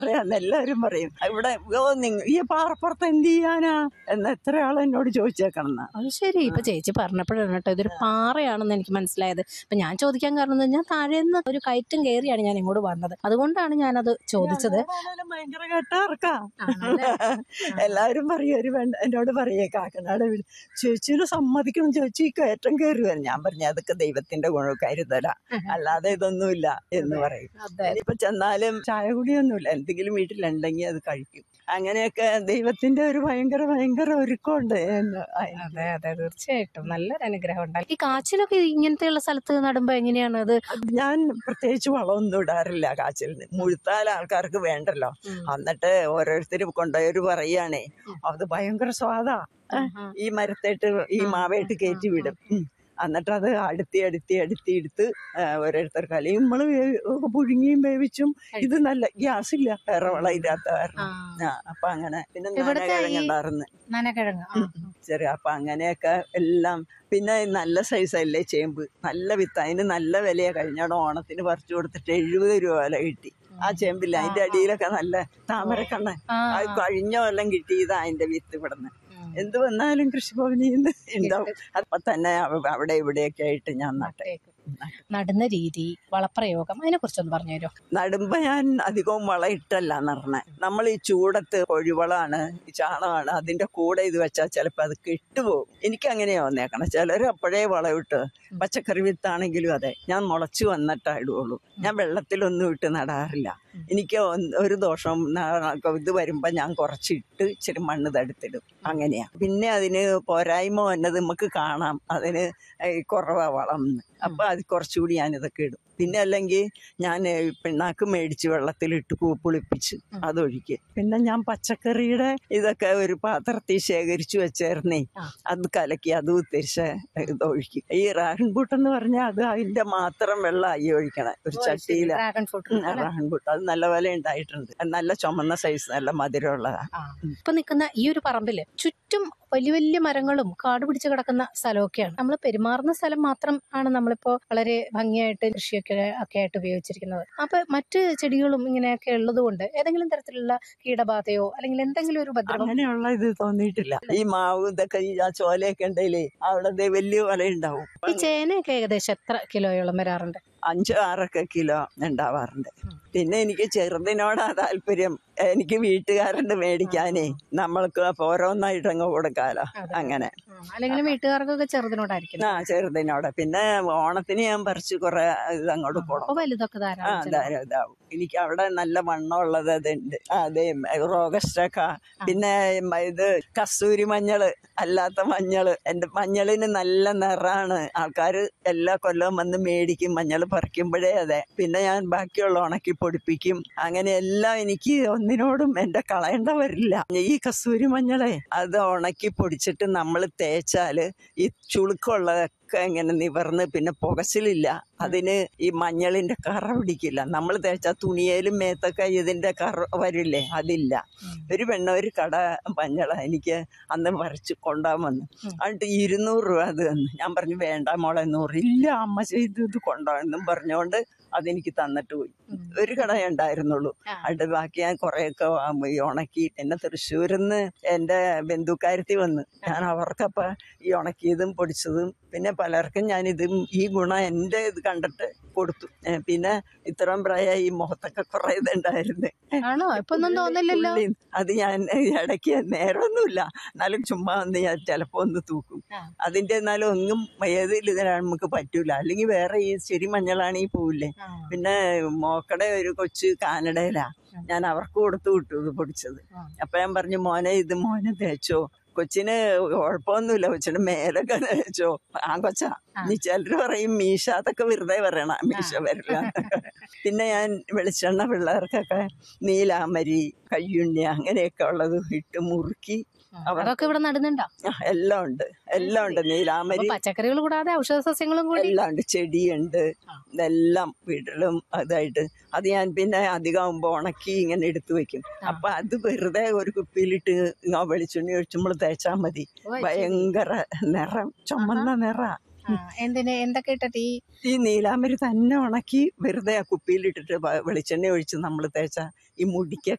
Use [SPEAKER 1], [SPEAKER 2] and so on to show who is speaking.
[SPEAKER 1] പറയാന്ന് എല്ലാവരും പറയും ഇവിടെ ഓ നിങ്ങ ഈ പാറപ്പുറത്ത് എന്ത് ചെയ്യാനാ എന്ന് എത്ര ആൾ എന്നോട് ചോദിച്ചേക്കണം
[SPEAKER 2] അത് ശരി ഇപ്പൊ ചേച്ചി പറഞ്ഞപ്പോഴാണ് കേട്ടോ ഇതൊരു പാറയാണെന്ന് എനിക്ക് മനസ്സിലായത് അപ്പൊ ഞാൻ ചോദിക്കാൻ കാരണം എന്താ ഞാൻ താഴെ നിന്ന് ഒരു കയറ്റം കയറിയാണ് ഞാൻ ഇങ്ങോട്ട് വന്നത് അതുകൊണ്ടാണ് ഞാനത് ചോദിച്ചത്
[SPEAKER 1] ഭയങ്കര കെട്ടാർക്കാ
[SPEAKER 2] ആണല്ലേ?
[SPEAKER 1] എല്ലാവരും പറയും ഒരു പെണ്ണ് എന്നോട് പറയേ കാക്കനാട് വീട് ചേച്ചിന് സമ്മതിക്കണം ചേച്ചി ഈ കയറ്റം കയറി വരും ഞാൻ പറഞ്ഞു അതൊക്കെ ദൈവത്തിന്റെ ഗുണം കരുതല അല്ലാതെ ഇതൊന്നുമില്ല എന്ന് പറയും
[SPEAKER 2] അതെ
[SPEAKER 1] ഇനിയിപ്പോ ചെന്നാലും ചായ കുടിയൊന്നുമില്ല എന്തെങ്കിലും വീട്ടിലുണ്ടെങ്കിൽ അത് കഴിക്കും അങ്ങനെയൊക്കെ ദൈവത്തിന്റെ ഒരു ഭയങ്കര ഭയങ്കര ഒരുക്കമുണ്ട് എന്ന് അതിന്.
[SPEAKER 2] അതെ അതെ തീർച്ചയായിട്ടും നല്ലൊരു അനുഗ്രഹം ഉണ്ടായി ഈ കാച്ചിലൊക്കെ ഇങ്ങനത്തെയുള്ള സ്ഥലത്ത് നടുമ്പോ എങ്ങനെയാണ് അത്
[SPEAKER 1] അത് ഞാൻ പ്രത്യേകിച്ച് വളമൊന്നും ഇടാറില്ല കാച്ചിലിന് മുഴുത്താൽ ആൾക്കാർക്ക് വേണ്ടല്ലോ എന്നിട്ട് ഓരോരുത്തർ കൊണ്ടുപോയവർ പറയാണേ അത് ഭയങ്കര സ്വാദാ ഏ, ഈ മരത്തേട്ട് ഈ മാവേട്ട് കയറ്റി വിടും ഉം. എന്നിട്ട് അത് അടുത്തി അടുത്തി അടുത്തി എടുത്ത് ആ, ഓരോരുത്തർക്ക് അല്ലെങ്കിൽ നമ്മൾ പുഴുങ്ങിയും വേവിച്ചും ഇത് നല്ല ഗ്യാസ് ഇല്ല വേറെ വളം ഇല്ലാത്ത കാരണം ആ അപ്പൊ അങ്ങനെ പിന്നെ
[SPEAKER 2] ഇവിടുത്തെ ഈ-
[SPEAKER 1] നാനകിഴങ്ങുണ്ടായിരുന്നു
[SPEAKER 2] നനക്കിഴങ്ങ് ആ,
[SPEAKER 1] ചെറിയ അപ്പൊ അങ്ങനെയൊക്കെ എല്ലാം പിന്നെ നല്ല സൈസല്ലേ ചേമ്പ് നല്ല വിത്ത് അതിന് നല്ല വിലയാ കഴിഞ്ഞോടെ ഓണത്തിന് പറിച്ചു കൊടുത്തിട്ട് എഴുപത് രൂപ വില കിട്ടി ആ ചേമ്പില്ല അതിന്റെ അടിയിലൊക്കെ നല്ല താമരക്കണ്ണൻ
[SPEAKER 2] ആ,
[SPEAKER 1] അത് കഴിഞ്ഞ കൊല്ലം കിട്ടിയതാ അതിന്റെ വിത്ത് ഇവിടുന്ന്
[SPEAKER 2] ഉം.
[SPEAKER 1] എന്ത് വന്നാലും കൃഷിഭവനിൽ നിന്ന് ഉണ്ടാവും അപ്പൊ തന്നെ അവ- അവിടെ ഇവിടെയൊക്കെ ആയിട്ട് ഞാൻ നട്ടെ
[SPEAKER 2] നടുന്ന രീതി വളപ്രയോഗം അതിനെ കുറിച്ചൊന്ന് പറഞ്ഞു തരുമോ
[SPEAKER 1] നടുമ്പോ ഞാൻ അധികവും വളം ഇട്ടല്ല നടണേ നമ്മൾ ഈ ചൂടത്ത് കൊഴിവളാണ് ഈ ചാണകമാണ് അതിന്റെ കൂടെ ഇത് വെച്ചാൽ ചിലപ്പോൾ അത് കെട്ടുപോകും എനിക്ക് അങ്ങനെയാ വന്നേക്കണം ചിലർ അപ്പോഴേ വളം ഇട്ട് പച്ചക്കറി വിത്താണെങ്കിലും അതെ ഞാൻ മുളച്ചു വന്നിട്ടാ ഇടുകയുള്ളൂ ഞാൻ വെള്ളത്തിലൊന്നും ഇട്ട് നടാറില്ല എനിക്ക് ഒന്ന് ഒരു ദോഷം ന- ഇത് വരുമ്പോ ഞാൻ കുറച്ചിട്ട് ഇച്ചിരി മണ്ണ് തടുത്തിടും അങ്ങനെയാ പിന്നെ അതിന് പോരായ്മ വന്നത് നമുക്ക് കാണാം അതിന് ഈ കുറവാ വളം എന്ന്. അപ്പൊ അത് കുറച്ചുകൂടി ഞാൻ ഇതൊക്കെ ഇടും പിന്നെ അല്ലെങ്കിൽ ഞാൻ പിണ്ണാക്ക് മേടിച്ച് വെള്ളത്തിലിട്ട് പൂ പുളിപ്പിച്ച് അതൊഴിക്കും പിന്നെ ഞാൻ പച്ചക്കറിയുടെ ഇതൊക്കെ ഒരു പാത്രത്തിൽ ശേഖരിച്ചു വെച്ചേർന്നേ
[SPEAKER 2] ആ.
[SPEAKER 1] അത് കലക്കി അത് ഉത്തരിച്ച് ഇതൊഴിക്കും ഈ റാഹൻപൂട്ട് എന്ന് പറഞ്ഞാൽ അത് അതിന്റെ മാത്രം വെള്ളമായി ഒഴിക്കണം ഒരു ചട്ടിയില
[SPEAKER 2] ഡ്രാഗൺ ഫ്രൂട്ട്
[SPEAKER 1] റാഹൻപൂട്ട് അത് നല്ല വില ഉണ്ടായിട്ടുണ്ട് അത് നല്ല ചുമന്ന സൈസ് നല്ല മധുരമുള്ളതാ
[SPEAKER 2] ഇപ്പൊ നിൽക്കുന്ന ഈ ഒരു പറമ്പില് ചുറ്റും വലിയ വലിയ മരങ്ങളും കാട് പിടിച്ച് കിടക്കുന്ന സ്ഥലമൊക്കെയാണ് നമ്മൾ പെരുമാറുന്ന സ്ഥലം മാത്രം ആണ് നമ്മളിപ്പോ വളരെ ഭംഗിയായിട്ട് കൃഷിയൊക്കെ ഒക്കെ ആയിട്ട് ഉപയോഗിച്ചിരിക്കുന്നത് അപ്പൊ മറ്റ് ചെടികളും ഇങ്ങനെയൊക്കെ ഉള്ളത് കൊണ്ട് ഏതെങ്കിലും തരത്തിലുള്ള കീടബാധയോ അല്ലെങ്കിൽ എന്തെങ്കിലും ഒരു ഉപദ്രവം
[SPEAKER 1] അങ്ങനെയുള്ള ഇത് തോന്നിയിട്ടില്ല ഈ മാവ് ഇതൊക്കെ ഈ ആ ചോലയൊക്കെ ഉണ്ടെങ്കിലേ അവിടെ ദേ വലിയ വില ഉണ്ടാവും
[SPEAKER 2] ഈ ചേനയൊക്കെ ഏകദേശം എത്ര കിലോയോളം വരാറുണ്ട്
[SPEAKER 1] അഞ്ച് ആറൊക്കെ കിലോ ഉണ്ടാവാറുണ്ട് പിന്നെ എനിക്ക് ചെറുതിനോടാ താല്പര്യം എനിക്ക് വീട്ടുകാരുണ്ട് മേടിക്കാനേ നമ്മൾക്ക് അപ്പൊ ഓരോന്നായിട്ട് അങ്ങ് കൊടുക്കാലോ അങ്ങനെ
[SPEAKER 2] അല്ലെങ്കിൽ വീട്ടുകാർക്കൊക്കെ ചെറുതിനോടായിരിക്കും
[SPEAKER 1] ആ ചെറുതിനോട് പിന്നെ ഓണത്തിന് ഞാൻ പറിച്ച് കുറെ ഇത് അങ്ങോട്ട് കൊടുക്കും
[SPEAKER 2] അപ്പൊ വലുതൊക്കെ
[SPEAKER 1] ആ
[SPEAKER 2] ധാരാളം ചെലവാകും.
[SPEAKER 1] ധാരാളം ഇതാവും എനിക്ക് അവിടെ നല്ല വണ്ണമുള്ളത് അതുണ്ട് ആ, അതെ റോഗസ്റ്റൊക്കെ പിന്നെ മ- ഇത് കസ്തൂരി മഞ്ഞള് അല്ലാത്ത മഞ്ഞള് എന്റെ മഞ്ഞളിന് നല്ല നിറാണ് ആൾക്കാർ എല്ലാ കൊല്ലവും വന്ന് മേടിക്കും മഞ്ഞൾ പറിക്കുമ്പോഴേ അതെ പിന്നെ ഞാൻ ബാക്കിയുള്ള ഉണക്കി പൊടിപ്പിക്കും അങ്ങനെ എല്ലാം എനിക്ക് ഒന്നിനോടും എന്റെ കളയേണ്ട വരില്ല ഈ കസ്തൂരി മഞ്ഞളെ അത് ഉണക്കി പൊടിച്ചിട്ട് നമ്മൾ തേച്ചാല് ഈ ചുളുക്കമുള്ളതൊക്കെ ഇങ്ങനെ നിവർന്ന് പിന്നെ പുകച്ചിലില്ല അതിന് ഈ മഞ്ഞളിന്റെ കറ പിടിക്കില്ല നമ്മൾ തേച്ച തുണിയേലും മേത്തൊക്കെ ഇതിന്റെ കറ വരില്ലേ അതില്ല ഒരു പെണ്ണ ഒരു കട മഞ്ഞള എനിക്ക് അന്ന് പറിച്ച് കൊണ്ടുപോകാൻ വന്നു എന്നിട്ട് ഇരുന്നൂറ് രൂപ അത് തന്നു ഞാൻ പറഞ്ഞു വേണ്ട മോളെ നൂറ് ഇല്ല അമ്മ ചെയ്ത് ഇത് കൊണ്ടുപോകണമെന്നും പറഞ്ഞുകൊണ്ട് അതെനിക്ക് തന്നിട്ട് പോയി ഒരു കടയേ ഉണ്ടായിരുന്നുള്ളൂ
[SPEAKER 2] ആ.
[SPEAKER 1] അത് ബാക്കി ഞാൻ കുറേയൊക്കെ വാ- ഈ ഉണക്കി പിന്നെ തൃശ്ശൂരിൽ നിന്ന് എൻ്റെ ബന്ധുക്കാരത്തി വന്ന് ഞാൻ അവർക്കപ്പം ഈ ഉണക്കിയതും പൊടിച്ചതും പിന്നെ പലർക്കും ഞാൻ ഇതും ഈ ഗുണം എൻ്റെ ഇത് കണ്ടിട്ട് കൊടുത്തു ഏ, പിന്നെ ഇത്രയും പ്രായമായി ഈ മുഖത്തൊക്കെ കുറേ ഇതുണ്ടായിരുന്നു
[SPEAKER 2] ആണോ ഇപ്പൊ ഒന്നും തോന്നില്ലല്ലോ
[SPEAKER 1] ഉള്ളി. അത് ഞാൻ ഇടയ്ക്ക് നേരമൊന്നുമില്ല എന്നാലും ചുമ്മാ ഒന്ന് ഞാൻ ചിലപ്പോ ഒന്ന് തൂക്കും
[SPEAKER 2] ആ.
[SPEAKER 1] അതിന്റെ എന്നാലും ഒന്നും ഏതിൽ ഇതിനാണ് നമുക്ക് പറ്റൂല അല്ലെങ്കിൽ വേറെ ഈ ചെരി മഞ്ഞളാണെങ്കിൽ പോവില്ലേ പിന്നെ മോക്കടെ ഒരു കൊച്ചു കാനഡയിലാ ഞാൻ അവർക്ക് കൊടുത്തു വിട്ടു ഇത് പൊടിച്ചത്
[SPEAKER 2] ആ.
[SPEAKER 1] അപ്പൊ ഞാൻ പറഞ്ഞു മോനെ ഇത് മോനെ തേച്ചോ കൊച്ചിന് കുഴപ്പമൊന്നുമില്ല കൊച്ചിന് മേലൊക്കെ തേച്ചോ ആ കൊച്ചാ നീ ചിലര് പറയും മീശ അതൊക്കെ വെറുതെ പറയണ മീശ വരില്ല പിന്നെ ഞാൻ വെളിച്ചെണ്ണ പിള്ളേർക്കൊക്കെ നീലാമരി കയ്യുണ്ണി അങ്ങനെയൊക്കെ ഉള്ളത് ഇട്ട് മുറുക്കി അവർ
[SPEAKER 2] അതൊക്കെ ഇവിടെ നടുന്നുണ്ടോ
[SPEAKER 1] ആ, എല്ലാം ഉണ്ട് എല്ലാം ഉണ്ട് നീലാമരി
[SPEAKER 2] അപ്പൊ പച്ചക്കറികൾ കൂടാതെ ഔഷധ സസ്യങ്ങളും കൂടി
[SPEAKER 1] എല്ലാം ഉണ്ട് ചെടിയുണ്ട്
[SPEAKER 2] ആ.
[SPEAKER 1] ഇതെല്ലാം വീട്ടിലും അതായിട്ട് അത് ഞാൻ പിന്നെ അധികമാകുമ്പോ ഉണക്കി ഇങ്ങനെ എടുത്തു വെക്കും അപ്പൊ അത് വെറുതെ ഒരു കുപ്പിയിലിട്ട് ഇങ്ങ വെളിച്ചെണ്ണ ഒഴിച്ചുമ്പോൾ തേച്ചാൽ മതി
[SPEAKER 2] ഓ, ശരി.
[SPEAKER 1] ഭയങ്കര നിറം ചുമന്ന നിറ
[SPEAKER 2] ആ, എന്തിന് എന്തൊക്കെ ഇട്ടിട്ട് ഈ
[SPEAKER 1] ഈ നീലാമരി തന്നെ ഉണക്കി വെറുതെ ആ കുപ്പിയിലിട്ടിട്ട് വ- വെളിച്ചെണ്ണ ഒഴിച്ച് നമ്മൾ തേച്ചാൽ ഈ മുടിക്ക്